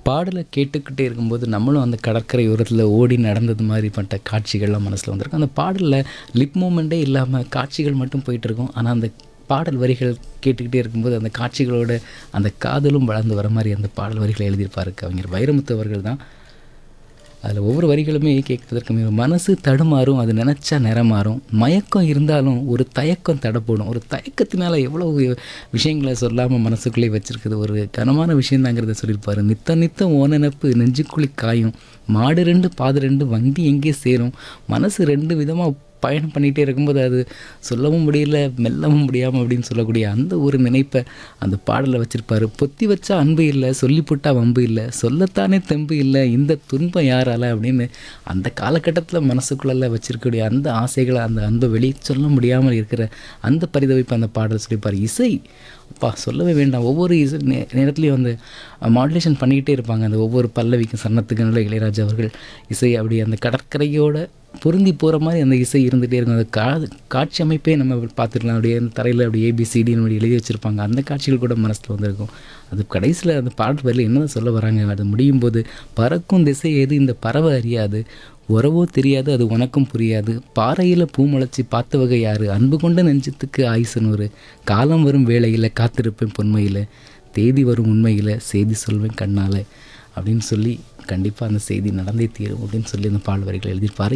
பாடலை கேட்டுக்கிட்டே இருக்கும்போது நம்மளும் அந்த கடற்கரை ஓரத்தில் ஓடி நடந்தது மாதிரிப்பட்ட காட்சிகள்லாம் மனசில் வந்திருக்கும் அந்த பாடலில் லிப் மூமெண்ட்டே இல்லாமல் காட்சிகள் மட்டும் போயிட்டு இருக்கும் ஆனால் அந்த பாடல் வரிகள் கேட்டுக்கிட்டே இருக்கும்போது அந்த காட்சிகளோட அந்த காதலும் வளர்ந்து வர மாதிரி அந்த பாடல் வரிகளை எழுதியிருப்பாரு கவிஞர் வைரமுத்து அவர்கள் தான் அதில் ஒவ்வொரு வரிகளுமே கேட்பதற்கு மிக மனசு தடுமாறும் அது நினச்சா நிறமாறும் மயக்கம் இருந்தாலும் ஒரு தயக்கம் தடப்படும் ஒரு தயக்கத்தினால எவ்வளோ விஷயங்களை சொல்லாமல் மனசுக்குள்ளே வச்சிருக்குது ஒரு கனமான விஷயந்தாங்கிறத சொல்லியிருப்பாரு நித்த நித்தம் ஓ நினப்பு நெஞ்சுக்குழி காயும் மாடு ரெண்டு பாது ரெண்டு வண்டி எங்கே சேரும் மனசு ரெண்டு விதமாக பயணம் பண்ணிகிட்டே இருக்கும்போது அது சொல்லவும் முடியல மெல்லவும் முடியாமல் அப்படின்னு சொல்லக்கூடிய அந்த ஒரு நினைப்பை அந்த பாடலில் வச்சுருப்பாரு பொத்தி வச்சா அன்பு இல்லை சொல்லி போட்டா வம்பு இல்லை சொல்லத்தானே தெம்பு இல்லை இந்த துன்பம் யாரால அப்படின்னு அந்த காலகட்டத்தில் மனசுக்குள்ளே வச்சிருக்கக்கூடிய அந்த ஆசைகளை அந்த அன்பை வெளியே சொல்ல முடியாமல் இருக்கிற அந்த பரிதவிப்பு அந்த பாடல் சொல்லியிருப்பார் இசை அப்பா சொல்லவே வேண்டாம் ஒவ்வொரு இசை நே நேரத்துலையும் வந்து மாடுலேஷன் பண்ணிக்கிட்டே இருப்பாங்க அந்த ஒவ்வொரு பல்லவிக்கும் சன்னத்துக்கு நல்ல இளையராஜா அவர்கள் இசை அப்படி அந்த கடற்கரையோட பொருந்தி போகிற மாதிரி அந்த இசை இருந்துகிட்டே இருக்கும் அந்த கா காட்சி அமைப்பே நம்ம பார்த்துருக்கலாம் அப்படியே அந்த தரையில் அப்படி ஏபிசிடின்னு அப்படி எழுதி வச்சுருப்பாங்க அந்த காட்சிகள் கூட மனசில் வந்திருக்கும் அது கடைசியில் அந்த பாட்டு வரையில் என்ன சொல்ல வராங்க அது முடியும் போது பறக்கும் திசை எது இந்த பறவை அறியாது உறவோ தெரியாது அது உனக்கும் புரியாது பாறையில் பூ முளைச்சி பார்த்த வகை யாரு அன்பு கொண்ட நெஞ்சத்துக்கு ஆயுசு நூறு காலம் வரும் வேளையில் காத்திருப்பேன் பொன்மையில் தேதி வரும் உண்மையில் செய்தி சொல்வேன் கண்ணால் அப்படின்னு சொல்லி கண்டிப்பாக அந்த செய்தி நடந்தே தீரும் அப்படின்னு சொல்லி அந்த பாடல் வரிகளை எழுதியிருப்பார்